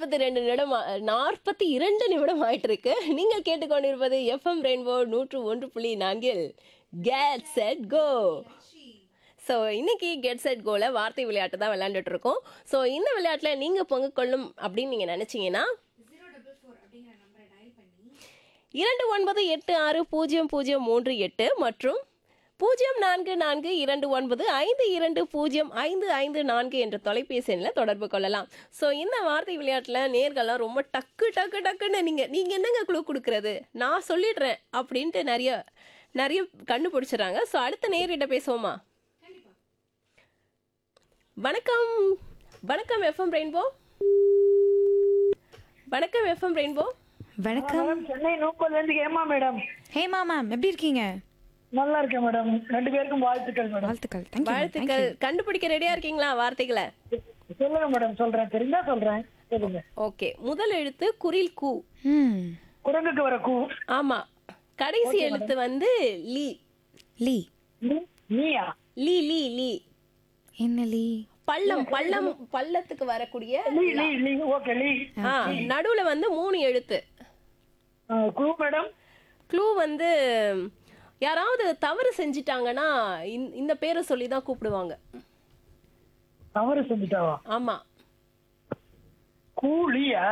நாற்பத்தி ரெண்டு நிமிடம் நாற்பத்தி இரண்டு நிமிடம் ஆயிட்டு இருக்கு நீங்கள் கேட்டுக்கொண்டிருப்பது எஃப்எம் ரெயின்போ நூற்று ஒன்று புள்ளி நான்கில் கேட் செட் கோ ஸோ இன்னைக்கு கெட் செட் கோல வார்த்தை விளையாட்டு தான் விளையாண்டுட்டு இருக்கோம் ஸோ இந்த விளையாட்டில் நீங்கள் பங்கு கொள்ளும் அப்படின்னு நீங்கள் நினச்சிங்கன்னா இரண்டு ஒன்பது எட்டு ஆறு பூஜ்ஜியம் பூஜ்ஜியம் மூன்று எட்டு மற்றும் பூஜ்ஜியம் நான்கு நான்கு இரண்டு ஒன்பது ஐந்து இரண்டு பூஜ்ஜியம் ஐந்து ஐந்து நான்கு என்ற தொலைபேசி எண்ணில் தொடர்பு கொள்ளலாம் ஸோ இந்த வார்த்தை விளையாட்டில் நேர்கள்லாம் ரொம்ப டக்கு டக்கு டக்குன்னு நீங்கள் நீங்கள் என்னங்க குழு கொடுக்குறது நான் சொல்லிடுறேன் அப்படின்ட்டு நிறைய நிறைய கண்டுபிடிச்சிடுறாங்க ஸோ அடுத்த நேரிட்ட பேசுவோமா வணக்கம் வணக்கம் எஃப்எம் ரெயின்போ வணக்கம் எஃப்எம் ரெயின்போ வணக்கம் மேடம் சென்னை நூக்கல்ல இருந்து ஏமா மேடம் ஹேமா மேம் எப்படி இருக்கீங்க நல்லா இருக்கேன் மேடம் ரெண்டு பேருக்கும் வாழ்த்துக்கள் மேடம் வாழ்த்துக்கள் தேங்க்யூ வாழ்த்துக்கள் கண்டுபிடிக்க ரெடியா இருக்கீங்களா வார்த்தைகளை சொல்லுங்க மேடம் சொல்றேன் தெரிஞ்சா சொல்றேன் சொல்லுங்க ஓகே முதல் எழுத்து குரில் கூ ம் குரங்குக்கு வர கூ ஆமா கடைசி எழுத்து வந்து லீ லீ நீ- நீயா லீ லீ லீ என்ன லீ பள்ளம் பள்ளம் பள்ளத்துக்கு வரக்கூடிய லீ லீ லீ ஓகே லீ ஆ நடுவுல வந்து மூணு எழுத்து கூ மேடம் க்ளூ வந்து யாராவது தவறு செஞ்சிட்டாங்கன்னா இந்த- இந்த பேரை சொல்லி தான் கூப்பிடுவாங்க தவறு செஞ்சுட்டாவா ஆமா கூ லீயா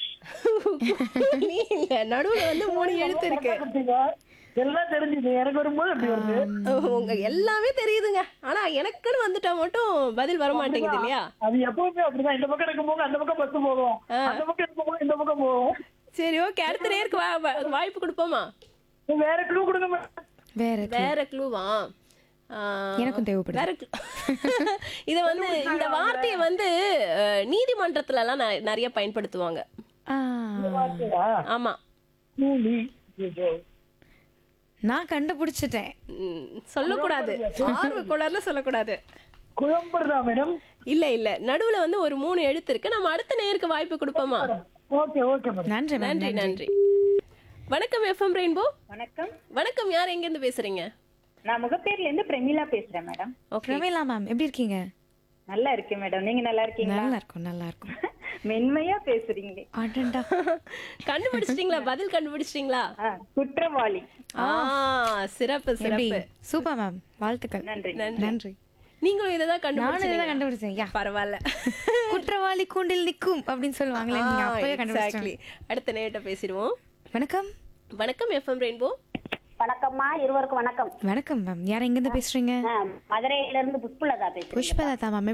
லீ இல்ல நடுவுல வந்து மூணு எழுத்து இருக்கு கொடுத்தீங்க. எல்லாம் தெரிஞ்சுது எனக்கு வரும்போது அப்படி வருது உங்க எல்லாமே தெரியுதுங்க ஆனா எனக்குன்னு வந்துட்டா மட்டும் பதில் வர மாட்டேங்குது இல்லையா அது எப்பவுமே அப்படிதான் இந்த பக்கம் இருக்கும் போது அந்த பக்கம் பஸ் போகும் அந்த பக்கம் இருக்கும் போது இந்த பக்கம் போகும் சரி ஓகே அடுத்த நேருக்கு வா- வா- வாய்ப்பு கொடுப்போமா வேற க்ளூ கொடுங்க மேடம் வேற வேற க்ளூவா எனக்கும் தேவைப்படுது. வேற clue. இத வந்து இந்த வார்த்தையை வந்து அஹ், நீதிமன்றத்துல எல்லாம் நெ- நிறைய பயன்படுத்துவாங்க ஆ, ஆமா கூ லீ ஐயோ. நான் கண்டுபிடிச்சிட்டேன் ம், சொல்லக்கூடாது ஆர்வ கோளாறுல சொல்லக்கூடாது குழம்புறதா மேடம் இல்ல இல்ல நடுவுல வந்து ஒரு மூணு எழுத்து இருக்கு நம்ம அடுத்த நேருக்கு வாய்ப்பு கொடுப்போமா ஓகே ஓகே மேடம் நன்றி மேம் நன்றி நன்றி வணக்கம் எஃப்எம் ரெயின்போ வணக்கம் வணக்கம் யார் எங்க இருந்து பேசுறீங்க நான் முகப்பேர்ல இருந்து பிரமிளா பேசுறேன் மேடம் ஓகே பிரமிளா மேம் எப்படி இருக்கீங்க நல்லா இருக்கேன் மேடம் நீங்க நல்லா இருக்கீங்களா நல்லா இருக்கும் நல்லா இருக்கும் மென்மையா பேசுறீங்க அடண்டா கண்டுபிடிச்சிட்டீங்களா பதில் கண்டுபிடிச்சிட்டீங்களா ஆ, குற்றவாளி ஆ சிறப்பு எப்படி சிறப்பு சூப்பர் மேம் வாழ்த்துக்கள் நன்றி நன்றி நீங்களும் இததான் நானும் இதான் கண்டுபிடிச்சீங்க கண்டுபிடிச்சேன் யா பரவாயில்ல குற்றவாளி கூண்டில் நிக்கும் அப்படின்னு சொல்லுவாங்களே நீங்க ஆ, அப்பவே exactly. கண்டுபிடிச்சேன் அடுத்த நேரிட்ட பேசிடுவோம் வணக்கம் வணக்கம் எஃப்எம் ரெயின்போ வணக்கம்மா இருவருக்கும் வணக்கம் வணக்கம் மேம் யார் எங்க இருந்து பேசுறீங்க ஆ, மதுரையில இருந்து புஷ்பலதா பேசுறேன் புஷ்பலதா மேம்